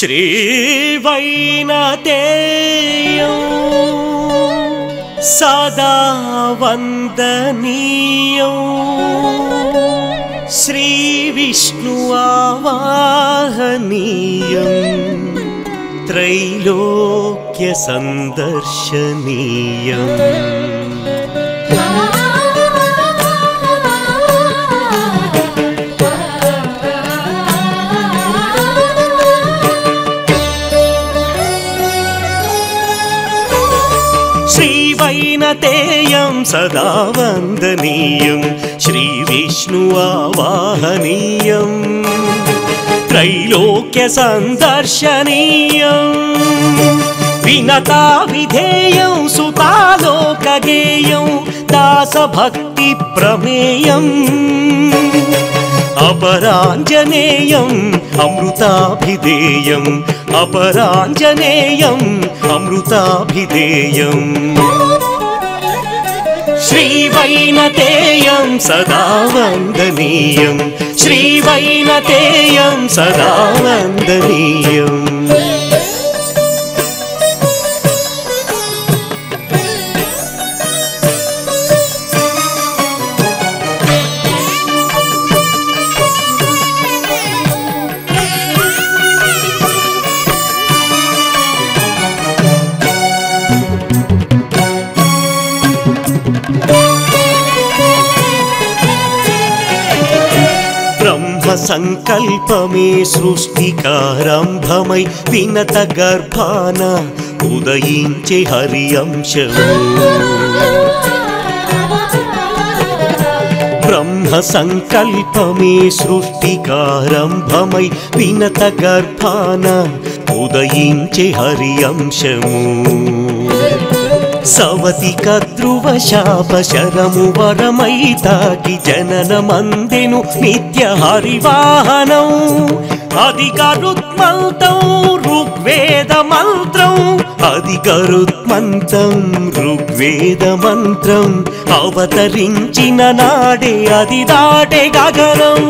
श्रीवैनतेयं सदा वन्दनीयं श्रीविष्णु आवाहनीयम् त्रैलोक्यसन्दर्शनीयम् श्रीवैनतेयं सदा वन्दनीयं श्रीविष्णु आवाहनीयम् त्रैलोक्यसन्दर्शनीयम् विनता विधेयं सुतालोकगेयं दासभक्तिप्रमेयम् अपराञ्जनेयम् अमृताभिधेयम् अपराञ्जनेयम् अमृताभिधेयम् श्रीवैनतेयं सदा वन्दनीयं श्रीवैनतेयं सदा वन्दनीयम् బ్రహ్మ సంకల్పమే సృష్టికారంభమై వినత గర్భాన ఉదయించే హరి అంశము బ్రహ్మ సంకల్పమే సృష్టికారంభమై వినత గర్భాన ఉదయించే హరి అంశము సవతి కద్రువ శాప శరము వరమై తాకి జనన మందెను నిత్య హరివాహనం అది గరుత్మంతం ఋగ్వేద మంత్రం అది గరుత్మంతం ఋగ్వేద మంత్రం అవతరించిన నాడే అది దాటే గగనం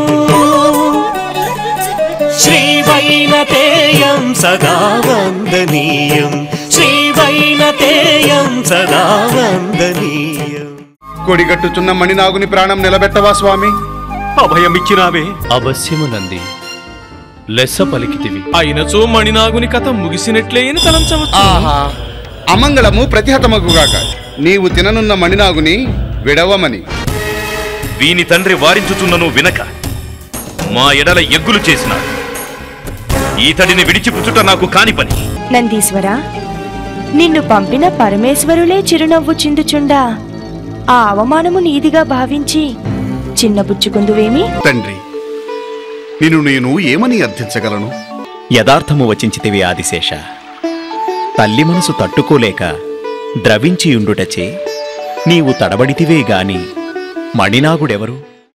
श्रीवैनतेयं सदा वन्दनीयं श्रीवैनतेयं सदा वन्दनीयम् కొడిగట్టుచున్న మణినాగుని ప్రాణం నిలబెట్టవా స్వామి అభయమిచ్చినావే అవశ్యమునంది లెస్స పలికితివి అయినచో మణినాగుని కథ ముగిసినట్లే అని తలంచవచ్చు ఆహా అమంగళము ప్రతిహతమగుగాక నీవు తిననున్న మణినాగుని విడవమని వీని తండ్రి వారించుచున్నను వినక మా ఎడల ఎగ్గులు చేసినాడు ఈతడిని విడిచిపుచ్చుట నాకు కాని పని నందీశ్వరా నిన్ను పంపిన పరమేశ్వరులే చిరునవ్వు చిందుచుండా ఆ అవమానము నీదిగా భావించి చిన్నబుచ్చుకుందువేమి తండ్రి నిన్ను నేను ఏమని అర్థించగలను యథార్థము వచించితివి ఆదిశేష తల్లి మనసు తట్టుకోలేక ద్రవించియుండుటచే నీవు తడబడితివే గాని మణినాగుడెవరు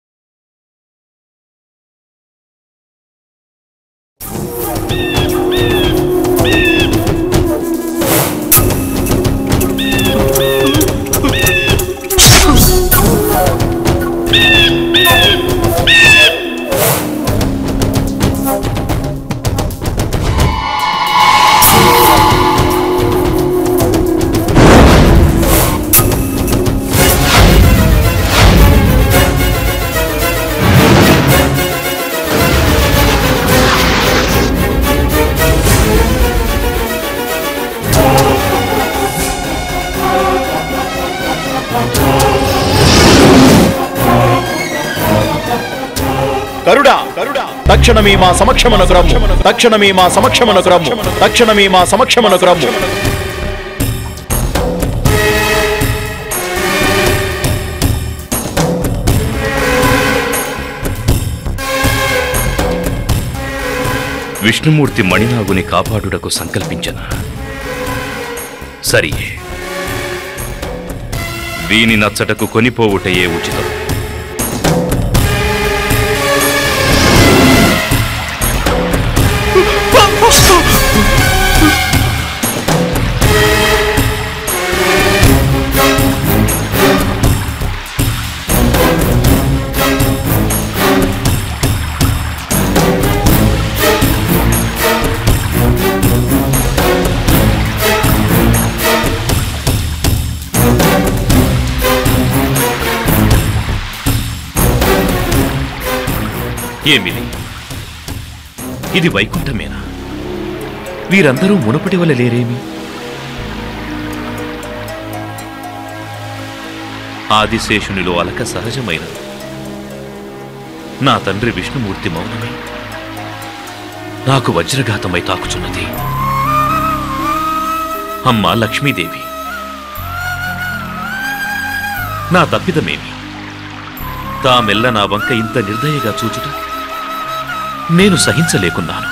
కరుడా కరుడా తక్షణమే మా సమక్షమునకు రమ్ము తక్షణమే మా సమక్షమునకు రమ్ము తక్షణమే మా సమక్షమునకు రమ్ము విష్ణుమూర్తి మణినాగుని కాపాడుటకు సంకల్పించన సరి వీని నచ్చటకు కొనిపోవుటయే ఉచితం ఏమిది ఇది వైకుంఠమేనా వీరందరూ మునుపటి వల్ల లేరేమి ఆదిశేషునిలో అలక సహజమైన నా తండ్రి విష్ణుమూర్తి మౌనమే నాకు వజ్రఘాతమై తాకుచున్నది అమ్మా లక్ష్మీదేవి నా తప్పిదమేమి తామెల్ల నా వంక ఇంత నిర్దయగా చూచుట నేను సహించలేకున్నాను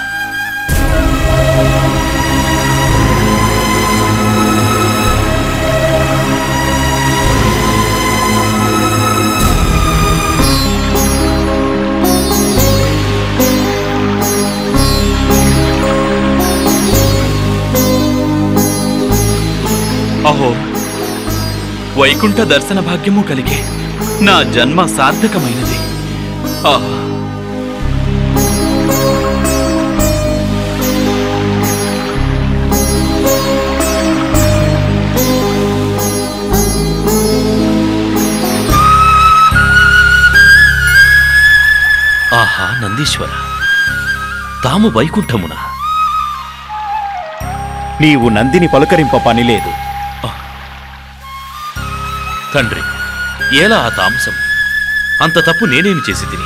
అహో వైకుంఠ దర్శన భాగ్యము కలిగే నా జన్మ సార్థకమైనది ఆహా ఆహా నందీశ్వర తాము వైకుంఠమున నీవు నందిని పలుకరింప పనిలేదు తండ్రి ఎలా ఆ తామసం అంత తప్పు నేనేమి చేసి తిని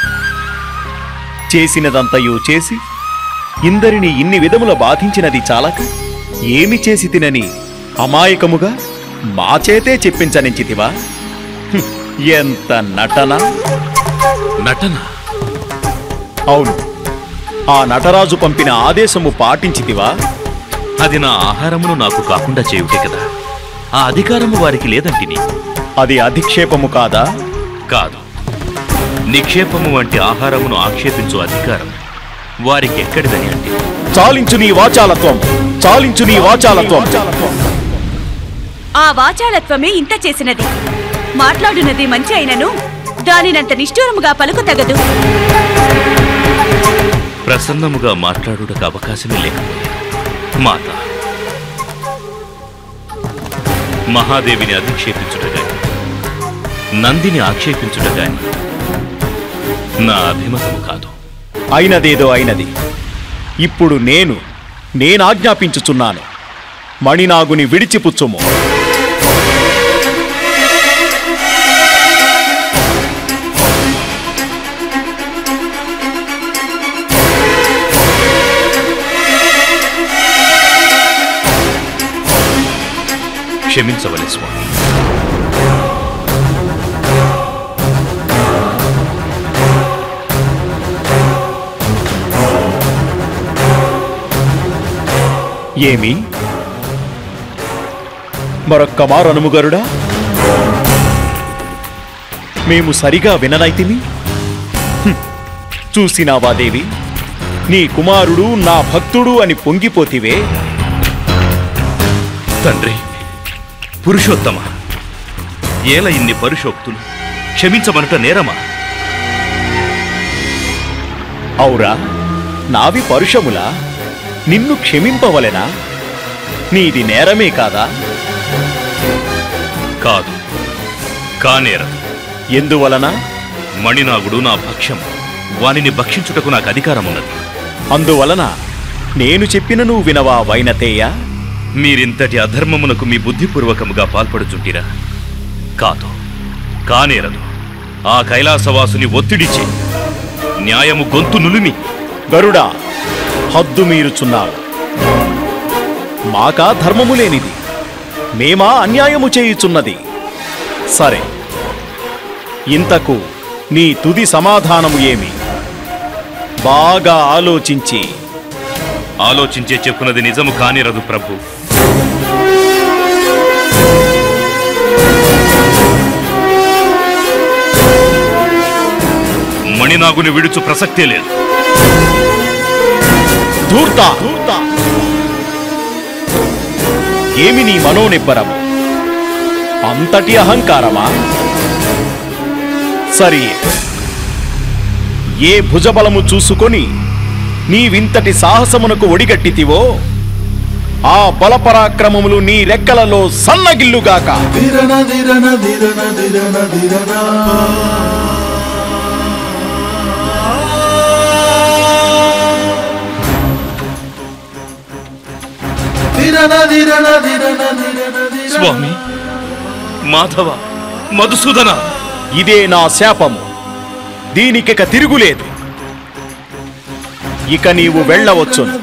చేసినదంతయు చేసి ఇందరిని ఇన్ని విధముల బాధించినది చాలక ఏమి చేసి తినని అమాయకముగా మా చేతే చెప్పించనించితివా హ్మ్, ఎంత నటన నటన అవును ఆ నటరాజు పంపిన ఆదేశము పాటించితివా అది నా ఆహారమును నాకు కాకుండా చేయుటే కదా ఆ అధికారము వారికి లేదంటిని అది అధిక్షేపము కాదా కాదు నిక్షేపము వంటి ఆహారమును ఆక్షేపించు అధికారం వారికి ఎక్కడిదని అంటే చాలించు నీ వాచాలత్వం చాలించు నీ వాచాలత్వం ఆ వాచాలత్వమే ఇంత చేసినది మాట్లాడునది మంచి అయినను దానినంత నిష్ఠూరముగా పలుకు తగదు ప్రసన్నముగా మాట్లాడుటకు అవకాశమే లేకపోయింది మాత మహాదేవిని అధిక్షేపించుట గాని నందిని ఆక్షేపించుట గాని నా అభిమతము కాదు అయినదేదో అయినది ఇప్పుడు నేను నేనాజ్ఞాపించుచున్నాను మణినాగుని విడిచిపుచ్చుము క్షమించవలే స్వామి ఏమి మరొక్క మారనుముగరుడా మేము సరిగా విననైతిమి హ్మ్. చూసినావా దేవి నీ కుమారుడు నా భక్తుడు అని పొంగిపోతివే తండ్రి పురుషోత్తమ ఏల ఇన్ని పరుషోక్తులు క్షమించమనుట నేరమా ఔరా నావి పరుషములా నిన్ను క్షమింపవలెనా నీది నేరమే కాదా కాదు కానేరదు ఎందువలన మణినాగుడు నా భక్ష్యం వానిని భక్షించుటకు నాకు అధికారం ఉన్నది అందువలన నేను చెప్పిన నువ్వు వినవా వైనతేయ మీరింతటి అధర్మమునకు మీ బుద్ధిపూర్వకముగా పాల్పడుచుంటిరా కాదు కానేరదు ఆ కైలాసవాసుని ఒత్తిడిచే న్యాయము గొంతు నులిమి గరుడా హద్దు మీరుచున్నావు మాకా ధర్మము లేనిది మేమా అన్యాయము చేయుచున్నది సరే ఇంతకు నీ తుది సమాధానము ఏమి బాగా ఆలోచించి ఆలోచించే చెప్పున్నది నిజము కానేరదు ప్రభు మణినాగుని విడుచు ప్రసక్తే లేదు ధూర్త ఏమి నీ మనోనిబ్బరము అంతటి అహంకారమా సరి ఏ భుజబలము చూసుకొని నీవింతటి సాహసమునకు ఒడిగట్టితివో ఆ బలపరాక్రమములు నీ రెక్కలలో సన్నగిల్లుగాక స్వామి మాధవ మధుసూదన ఇదే నా శాపము దీనికిక తిరుగులేదు ఇక నీవు వెళ్ళవచ్చును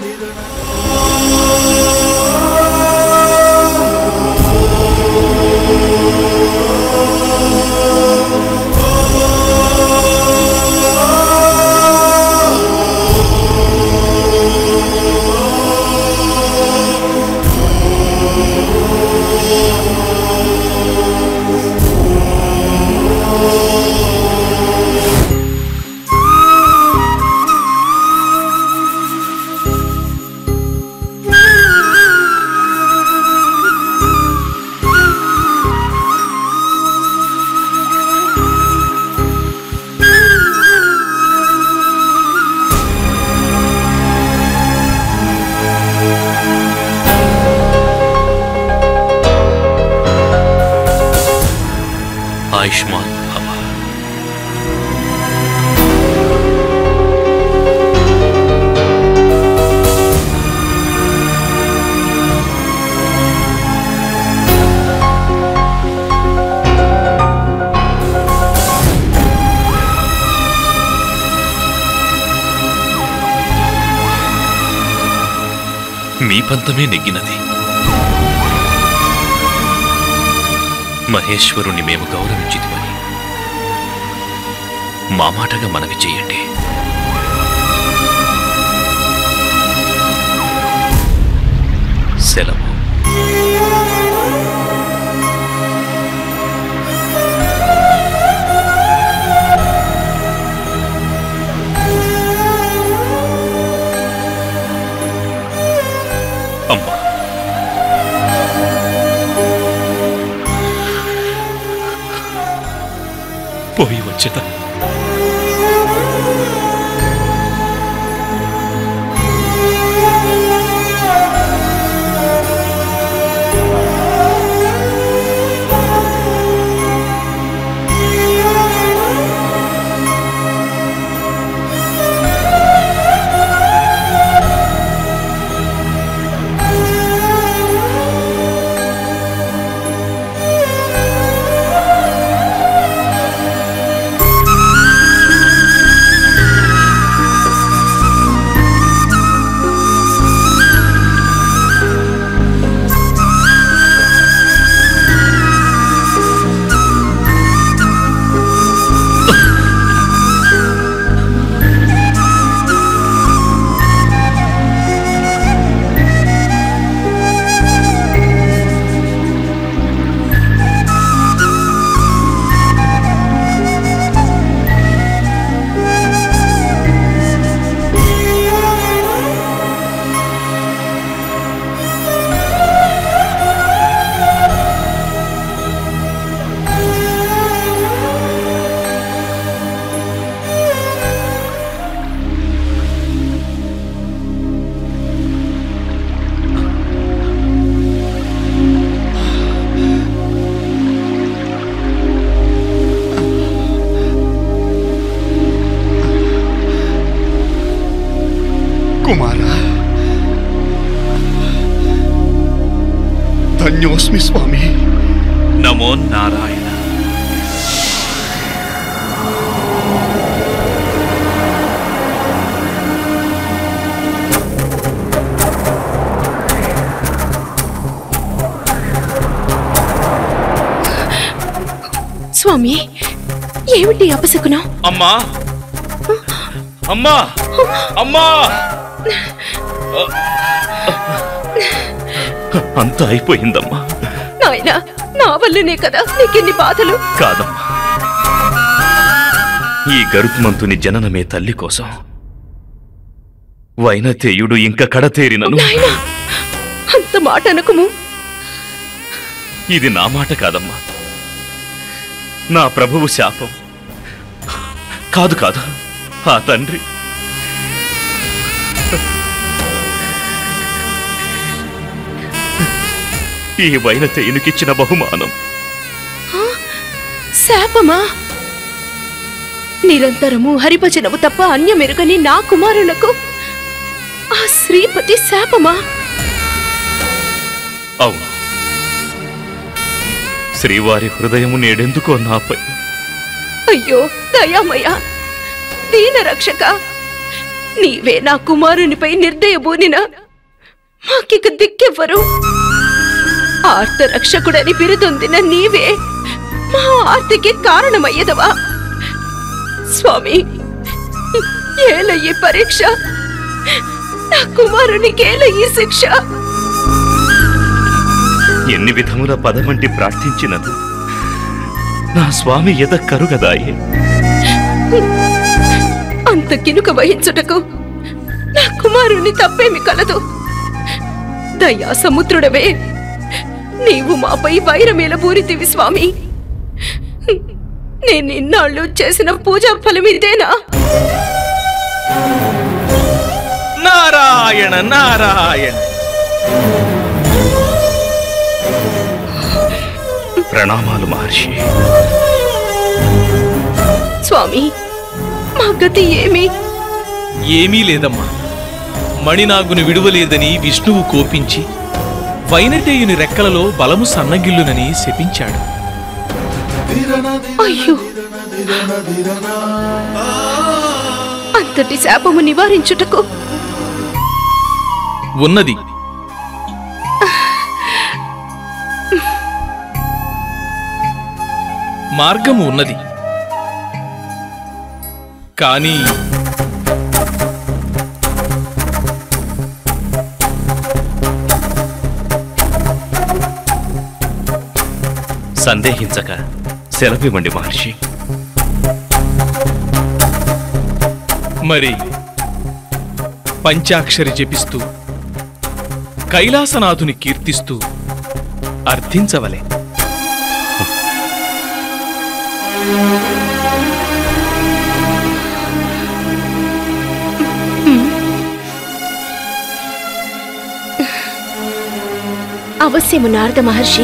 ఆయుష్మాన్ భవ మీ పంతమే నెగ్గినది మహేశ్వరుని మేము గౌరవించితిమని మా మాటగా మనవి చేయండి సెలవు అమ్మా పోయి వచ్చేదా కుమార ధన్యోస్మి స్వామి నమో నారాయణ స్వామి ఏమిటి అపశకునం అమ్మా అమ్మా అమ్మా అంతా అయిపోయిందమ్మా నాయనా నా వల్లనే కదా నీకెన్ని బాధలు కాదమ్మా ఈ గరుత్మంతుని జననమే తల్లి కోసం వైనతేయుడు ఇంక కడతేరినను నాయనా అంత మాట అనకుము ఇది నా మాట కాదమ్మా నా ప్రభువు శాపం కాదు కాదు ఆ తండ్రి ఈ వైనతేయునికిచ్చిన బహుమానం శాపమా నిరంతరము హరిభజనము తప్ప అన్యమెరుగని నా కుమారులకు ఆ శ్రీపతి శాపమా అవును శ్రీవారి హృదయము నేడెందుకో నాపై అయ్యో దయామయ దీన రక్షక నీవే నా కుమారునిపై నిర్దయబూనిన మాకిక దిక్కెవ్వరు ఆర్త రక్షకుడని బిరుదొందిన నీవే మా ఆర్తికి కారణమయ్యదవా స్వామి ఏల ఈ పరీక్ష నా కుమారునికేల ఈ శిక్ష ఎన్ని విధముల పదమంటి ప్రార్థించినదు నా స్వామి ఎద కరుగదాయే అంత కినుక వహించుటకు నా కుమారుని తప్పేమి కలదు దయా సముద్రుడవే నీవు మాపై వైరమేల పూరితివి స్వామి నేను ఇన్నాళ్ళు చేసిన పూజా ఫలం ఇదేనా నారాయణ నారాయణ ప్రణామాలు మహర్షి స్వామి మా గతి ఏమి ఏమీ లేదమ్మా మణినాగుని విడువలేదని విష్ణువు కోపించి వైనటేయుని రెక్కలలో బలము సన్నగిల్లునని శపించాడు అయ్యో అంతటి శాపము నివారించుటకు ఉన్నది మార్గము ఉన్నది కానీ సందేహించక సెలవివ్వండి మహర్షి మరి పంచాక్షరి జపిస్తూ కైలాసనాథుని కీర్తిస్తూ అర్థించవలే అవశ్యము నారద మహర్షి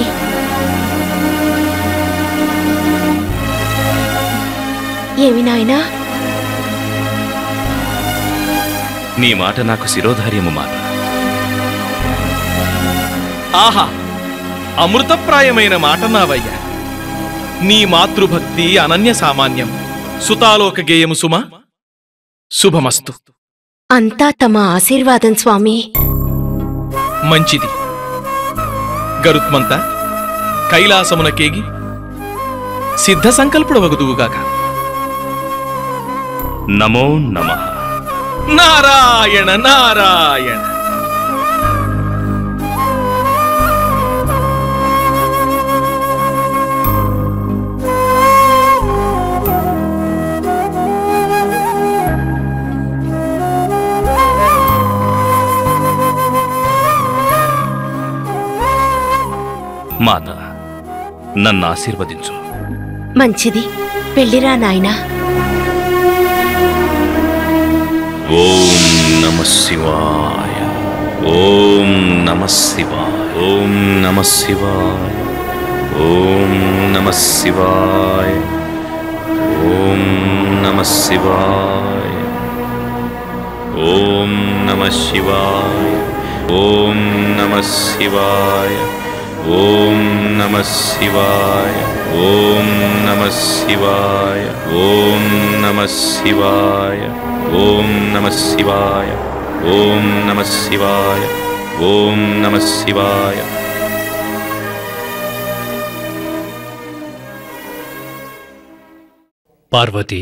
ఏమి నాయనా నీ మాట నాకు శిరోధార్యము మాట ఆహా అమృతప్రాయమైన మాట నావయ్యా నీ మాతృభక్తి అనన్య సామాన్యం సుతాలోక గేయము సుమా శుభమస్తు అంతా తమ ఆశీర్వాదం స్వామి మంచిది గరుత్మంత కైలాసమునకేగి సిద్ధ సంకల్పుడు వగుదువుగాక నమో నమ నారాయణ నారాయణ మాత నన్ను ఆశీర్వదించు మంచిది వెళ్ళిరా నాయనా ఓం నమ శివాయ ఓం నమ శివాయ ఓం నమ శివాయ ఓం నమ శివాయ ఓం నమ శివాయ ఓం నమ శివాయ ఓం నమ శివాయ ఓం నమ శివాయ ఓం నమ శివాయ ఓం నమ శివాయ ఓం నమ శివాయ ఓం నమ శివాయ ఓం నమ శివాయ పార్వతి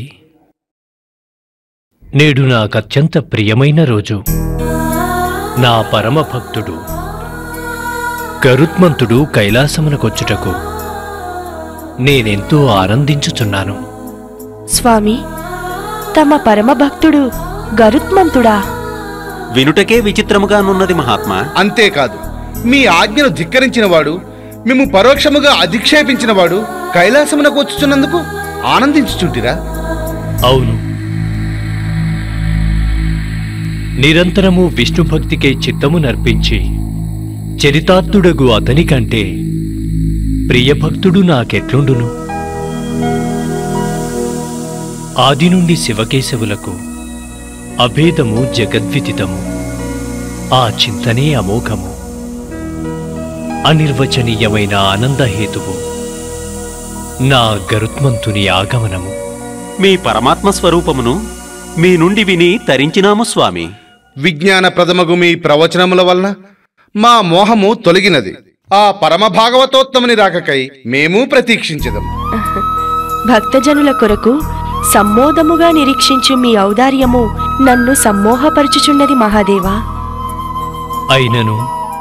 నేడు నాకత్యంత ప్రియమైన రోజు నా పరమ భక్తుడు గరుత్మంతుడు కైలాసమునకొచ్చుటకు నేనెంతో ఆనందించుచున్నాను స్వామి తమ పరమభక్తుడు గరుత్మంతుడా వినుటకే విచిత్రముగానున్నది మహాత్మా అంతేకాదు మీ ఆజ్ఞను ధిక్కరించిన వాడు మేము పరోక్షముగా అధిక్షేపించిన వాడు కైలాసమునకు వచ్చుచున్నందుకు ఆనందించుచుంటిరా అవును నిరంతరము విష్ణుభక్తికే చిత్తము నర్పించి చరితార్థుడగు అతని కంటే ప్రియభక్తుడు నాకెట్లుండును ఆది నుండి శివకేశవులకు అభేదము జగద్విదితము ఆ చింతనే అమోఘము అనిర్వచనీయమైన ఆనందహేతువు నా గరుత్మంతుని ఆగమనము మీ పరమాత్మ స్వరూపమును మీ నుండి విని తరించినాము స్వామి విజ్ఞాన ప్రథమగు మీ ప్రవచనముల వలన మా మోహము తొలగినది ఆ పరమ భాగవతోత్తముని రాకకై మేము ప్రతీక్షించదం భక్తజనుల కొరకు సమ్మోదముగా నిరీక్షించు మీ ఔదార్యము నన్ను సమ్మోహపరచుచున్నది మహాదేవా అయినను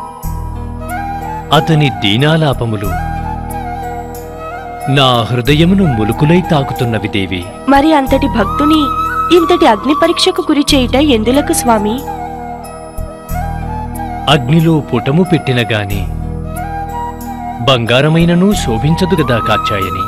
అతని దీనాలాపములు నా హృదయమును ములుకులై తాకుతున్నవి దేవి మరి అంతటి భక్తుని ఇంతటి అగ్ని పరీక్షకు గురి చేయుట ఎందులకు స్వామి అగ్నిలో పుటము పెట్టిన గాని బంగారమైనను శోభించదు గదా కాచాయని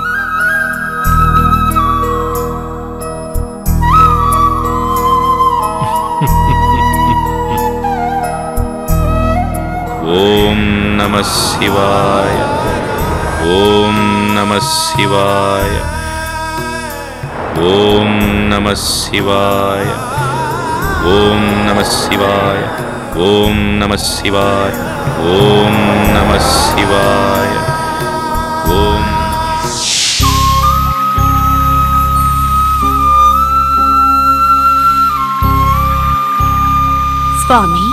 ఓం నమ శివాయ ఓం నమ శివాయ ఓం నమ శివాయ ఓం నమ శివాయ ఓం నమ శివాయ ఓం నమ శివాయ ఓం స్వామి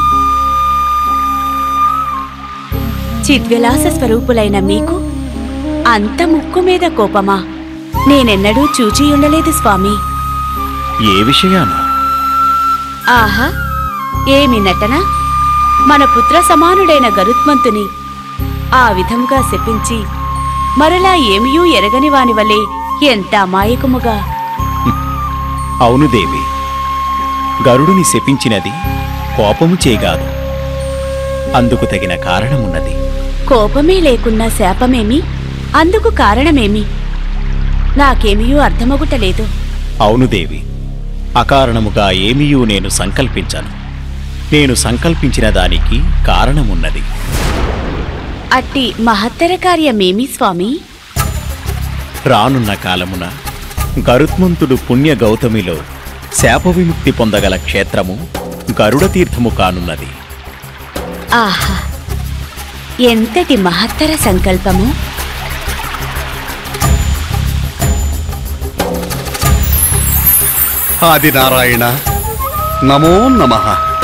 చిద్విలాస స్వరూపులైన మీకు అంత ముక్కు మీద కోపమా నేనెన్నడూ చూచి ఉండలేదు స్వామి ఏ విషయాన ఆహా ఏమి నటన మన పుత్ర సమానుడైన గరుత్మంతుని ఆ విధముగా శపించి మరలా ఏమియూ ఎరగని వాని వలె ఎంత అమాయకముగా అవును దేవి గరుడుని శపించినది కోపము చేగాదు అందుకు తగిన కారణమున్నది కోపమే లేకున్నా శాపమేమి అందుకు కారణమేమి నాకేమియూ అర్థమగుటలేదు అవును దేవి అకారణముగా ఏమీయూ నేను సంకల్పించను నేను సంకల్పించిన దానికి కారణమున్నది అట్టి మహత్తర కార్యమేమి స్వామి రానున్న కాలమున గరుత్మంతుడు పుణ్య గౌతమిలో శాప విముక్తి పొందగల క్షేత్రము గరుడ తీర్థము కానున్నది ఆహా ఎంతటి మహత్తర సంకల్పము ఆదినారాయణ నమో నమ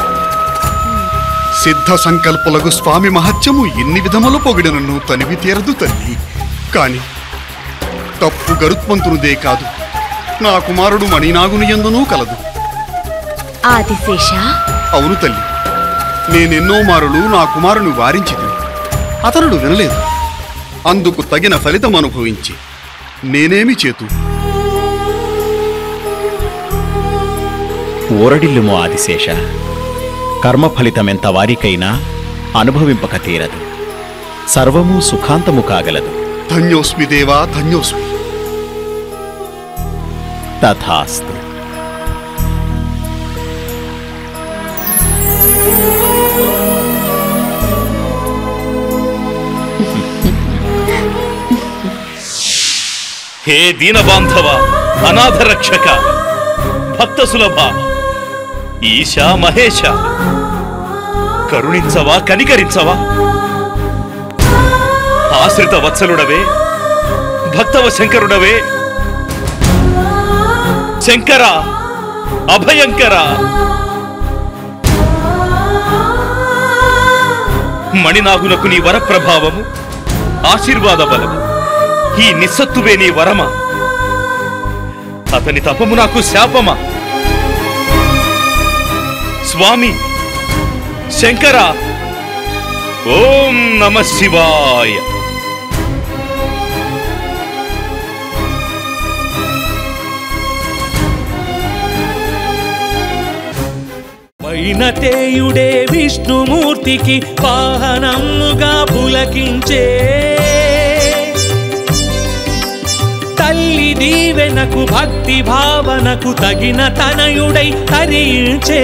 సిద్ధ సంకల్పులకు స్వామి మహత్యము ఎన్ని విధములు పొగిడనను తనివి తీరదు తల్లి కాని తప్పు గరుత్మంతునిదే కాదు నా కుమారుడు మణినాగుని ఎందునూ కలదు ఆదిశేష అవును తల్లి నేనెన్నో మారులు నా కుమారుని వారించింది అతనుడు వినలేదు అందుకు తగిన ఫలితం అనుభవించి నేనేమి చేతు ఊరడిల్లుము ఆదిశేష కర్మ ఫలితమెంత వారికైనా అనుభవింపక తీరదు సర్వము సుఖాంతము కాగలదు ధన్యోస్మి దేవా ధన్యోస్మి తథాస్తు హే దీనబాంధవ అనాథ రక్షక భక్త సులభ ఈశా మహేశ కరుణించవా కనికరించవా ఆశ్రిత వత్సలుడవే భక్తవ శంకరుడవే శంకర అభయంకర మణినాగునకు నీ వరప్రభావము ఆశీర్వాద బలము ఈ నిస్సత్తువే నీ వరమా అతని తపము నాకు శాపమా స్వామి శంకర ఓం నమ శివాయ వైనతేయుడే విష్ణుమూర్తికి వాహనముగా పులకించే తల్లి దీవెనకు భక్తి భావనకు తగిన తనయుడై తరించే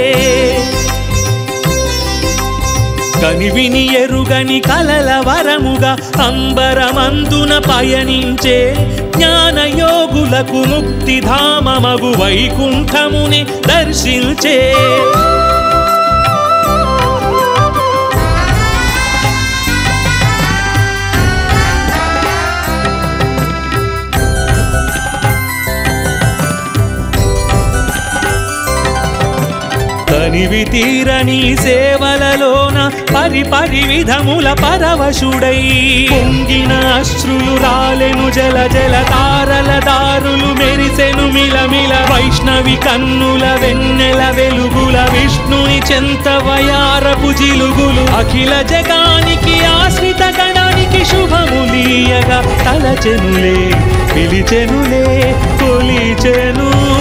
కనివిని ఎరుగని కలల వరముగా అంబరమందున పయనించే జ్ఞానయోగులకు ముక్తిధామమగు వైకుంఠముని దర్శించే కొలివి తీరని సేవలలోన పరి పరి విధముల పరవశుడై పొంగిన అశ్రులు రాలెను జల జల తారల దారులు మెరిసెను మిలమిల వైష్ణవి కన్నుల వెన్నెల వెలుగుల విష్ణుని చెంత వయారపు జిలుగులు అఖిల జగానికి ఆశ్రిత గణానికి శుభములీయగా తలచెనులే పిలిచెనులే కొలిచెను